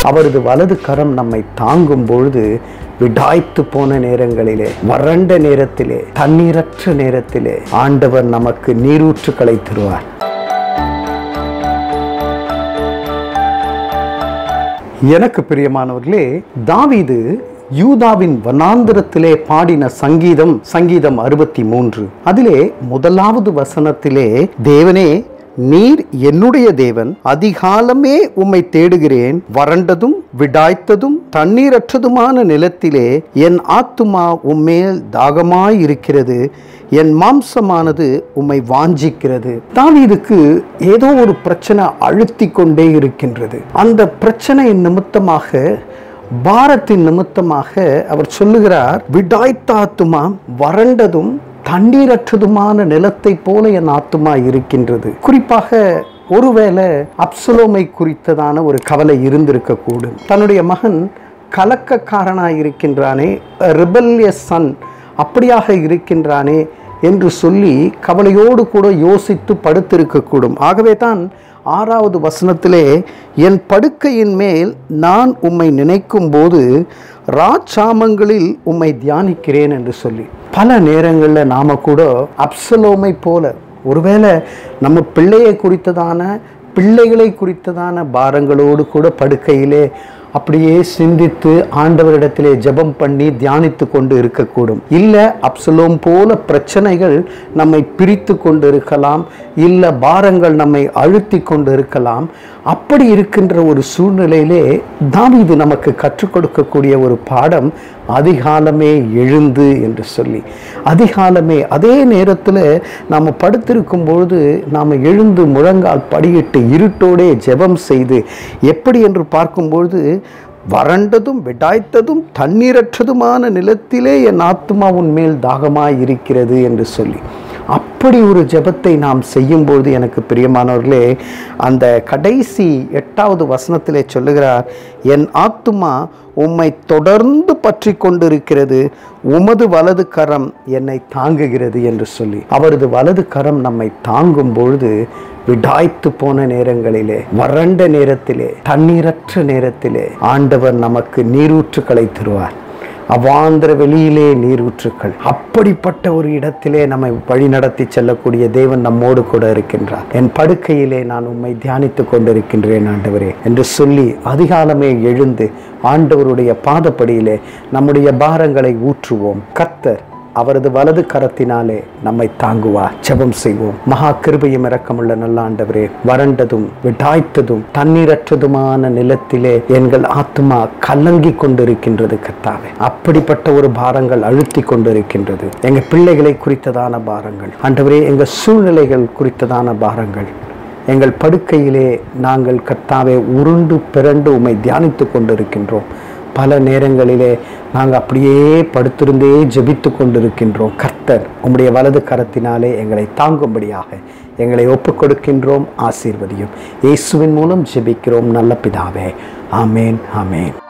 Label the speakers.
Speaker 1: அவரது வலது கரம் நம்மை தாங்கும் பொழுது விடாய்த்து போன நேரங்களிலே வறண்ட நேரத்திலே தண்ணீரற்ற நேரத்திலே ஆண்டவர் நமக்கு நீரூற்றுக்களை தருவார் எனக்கு பிரியமானவர்களே தாவீது யூதாவின் வனாந்திரத்திலே பாடின சங்கீதம் சங்கீதம் அறுபத்தி மூன்று அதிலே முதலாவது வசனத்திலே தேவனே நீர் என்னுடைய தேவன் அதிகாலமே உம்மை தேடுகிறேன் வறண்டதும் விடாய்த்ததும் தண்ணீரற்றதுமான நிலத்திலே என் ஆத்துமா உம்மேல் தாகமாயிருக்கிறது என் மாம்சமானது உம்மை வாஞ்சிக்கிறது தாவீதுக்கு ஏதோ ஒரு பிரச்சனை அழுத்தி கொண்டே இருக்கின்றது அந்த பிரச்சனையின் நிமித்தமாக பாரத்தின் நிமித்தமாக அவர் சொல்லுகிறார் விடாய்த்த ஆத்துமா வறண்டதும் தண்ணீரற்றதுமான நிலத்தை போல என் ஆத்துமா இருக்கின்றது குறிப்பாக ஒருவேளை அப்சலோமை குறித்ததான ஒரு கவலை இருந்திருக்கக்கூடும் தன்னுடைய மகன் கலக்கக்காரனாய் இருக்கின்றானே ரிபல்யஸ் சன் அப்படியாக இருக்கின்றானே என்று சொல்லி கவலையோடு கூட யோசித்து படுத்திருக்கக்கூடும் ஆகவே தான் ஆறாவது வசனத்திலே என் படுக்கையின் மேல் நான் உம்மை நினைக்கும் போது ராச்சாமங்களில் உம்மை தியானிக்கிறேன் என்று சொல்லி பல நேரங்களில் நாம் கூட அப்சலோமை போல ஒருவேளை நம்ம பிள்ளையை குறித்ததான பிள்ளைகளை குறித்ததான பாரங்களோடு கூட படுக்கையிலே அப்படியே சிந்தித்து ஆண்டவரிடத்திலே ஜெபம் பண்ணி தியானித்து கொண்டு இருக்கக்கூடும் இல்லை அப்சலோம் போல பிரச்சனைகள் நம்மை பிரித்து கொண்டு இருக்கலாம் இல்லை பாரங்கள் நம்மை அழுத்தி கொண்டு இருக்கலாம் அப்படி இருக்கின்ற ஒரு சூழ்நிலையிலே தாவீது நமக்கு கற்றுக் கொடுக்கக்கூடிய ஒரு பாடம் அதிகாலமே எழுந்து என்று சொல்லி அதிகாலமே அதே நேரத்தில் நாம் படுத்திருக்கும் பொழுது நாம் எழுந்து முழங்கால் படியிட்டு இருட்டோடே ஜெபம் செய்து எப்படி என்று பார்க்கும்பொழுது வறண்டதும் விடாய்த்ததும் தண்ணீரற்றதுமான நிலத்திலே என் ஆத்மா உன் மேல் தாகமாய் இருக்கிறது என்று சொல்லி அப்படி ஒரு ஜெபத்தை நாம் செய்யும்போது எனக்கு பிரியமானவர்களே அந்த கடைசி எட்டாவது வசனத்திலே சொல்லுகிறார் என் ஆத்துமா உம்மை தொடர்ந்து பற்றி கொண்டிருக்கிறது உமது வலது கரம் என்னை தாங்குகிறது என்று சொல்லி அவரது வலது கரம் நம்மை தாங்கும் பொழுது விடாய்த்து போன நேரங்களிலே வறண்ட நேரத்திலே தண்ணீரற்ற நேரத்திலே ஆண்டவர் நமக்கு நீரூற்றுக்களை தருவார் அவாந்திர வெளியிலே நீரூற்றுக்கள் அப்படிப்பட்ட ஒரு இடத்திலே நம்மை வழி நடத்தி செல்லக்கூடிய தேவன் நம்மோடு கூட இருக்கின்றார் என் படுக்கையிலே நான் உம்மை தியானித்துக் கொண்டிருக்கின்றேன் ஆண்டவரே என்று சொல்லி அதிகாலமே எழுந்து ஆண்டவருடைய பாதப்படியிலே நம்முடைய பாரங்களை ஊற்றுவோம் கர்த்தர் அவரது வலது கரத்தினாலே நம்மை தாங்குவார் ஜெபம் செய்வோம் மகா கிருபையும் இரக்கமுள்ள நல்ல ஆண்டவரே வறண்டதும் விடாய்த்ததும் தண்ணீரற்றதுமான நிலத்திலே எங்கள் ஆத்மா கலங்கி கொண்டிருக்கின்றது கர்த்தாவே அப்படிப்பட்ட ஒரு பாரங்கள் அழுத்தி கொண்டிருக்கின்றது எங்க பிள்ளைகளை குறித்ததான பாரங்கள் ஆண்டவரே எங்க சூழ்நிலைகள் குறித்ததான பாரங்கள் எங்கள் படுக்கையிலே நாங்கள் கர்த்தாவே உருண்டு பிறண்டு உம்மை தியானித்து கொண்டிருக்கின்றோம் பல நேரங்களிலே நாங்கள் அப்படியே படுத்திருந்தே ஜெபித்து கொண்டிருக்கின்றோம் கர்த்தர் உம்முடைய வலது கரத்தினாலே எங்களை தாங்கும்படியாக எங்களை ஒப்புக் கொடுக்கின்றோம் ஆசீர்வதியும் இயேசுவின் மூலம் ஜெபிக்கிறோம் நல்ல பிதாவே ஆமேன் ஆமேன்